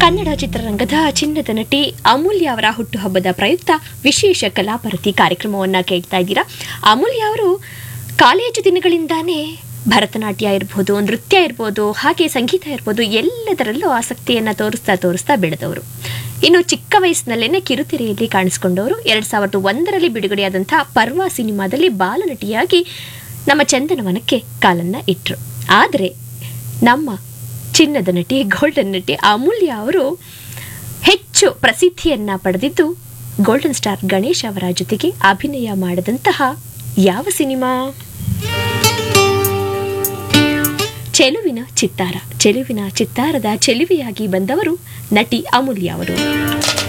ಕನ್ನಡ ಚಿತ್ರರಂಗದ ಚಿನ್ನದ ನಟಿ ಅಮೂಲ್ಯ ಅವರ ಹುಟ್ಟುಹಬ್ಬದ ಪ್ರಯುಕ್ತ ವಿಶೇಷ ಕಲಾಭಾರತಿ ಕಾರ್ಯಕ್ರಮವನ್ನು ಕೇಳ್ತಾ ಇದ್ದೀರಾ ಅಮೂಲ್ಯ ಅವರು ಕಾಲೇಜು ದಿನಗಳಿಂದಾನೇ ಭರತನಾಟ್ಯ ಇರ್ಬೋದು ನೃತ್ಯ ಇರ್ಬೋದು ಹಾಗೆ ಸಂಗೀತ ಇರ್ಬೋದು ಎಲ್ಲದರಲ್ಲೂ ಆಸಕ್ತಿಯನ್ನು ತೋರಿಸ್ತಾ ತೋರಿಸ್ತಾ ಬೆಳೆದವರು ಇನ್ನು ಚಿಕ್ಕ ವಯಸ್ಸಿನಲ್ಲೇನೆ ಕಿರುತೆರೆಯಲ್ಲಿ ಕಾಣಿಸ್ಕೊಂಡವರು ಎರಡ್ ಸಾವಿರದ ಒಂದರಲ್ಲಿ ಬಿಡುಗಡೆಯಾದಂತಹ ಪರ್ವ ಸಿನಿಮಾದಲ್ಲಿ ಬಾಲನಟಿಯಾಗಿ ನಮ್ಮ ಚಂದನವನಕ್ಕೆ ಕಾಲನ್ನ ಇಟ್ರು ಆದರೆ ನಮ್ಮ ಚಿನ್ನದ ನಟಿ ಗೋಲ್ಡನ್ ನಟಿ ಅಮೂಲ್ಯ ಅವರು ಹೆಚ್ಚು ಪ್ರಸಿದ್ಧಿಯನ್ನ ಪಡೆದಿದ್ದು ಗೋಲ್ಡನ್ ಸ್ಟಾರ್ ಗಣೇಶ್ ಅವರ ಜೊತೆಗೆ ಅಭಿನಯ ಮಾಡಿದಂತಹ ಯಾವ ಸಿನಿಮಾ ಚೆಲುವಿನ ಚಿತ್ತಾರ ಚೆಲುವಿನ ಚಿತ್ತಾರದ ಚೆಲುವೆಯಾಗಿ ಬಂದವರು ನಟಿ ಅಮೂಲ್ಯ ಅವರು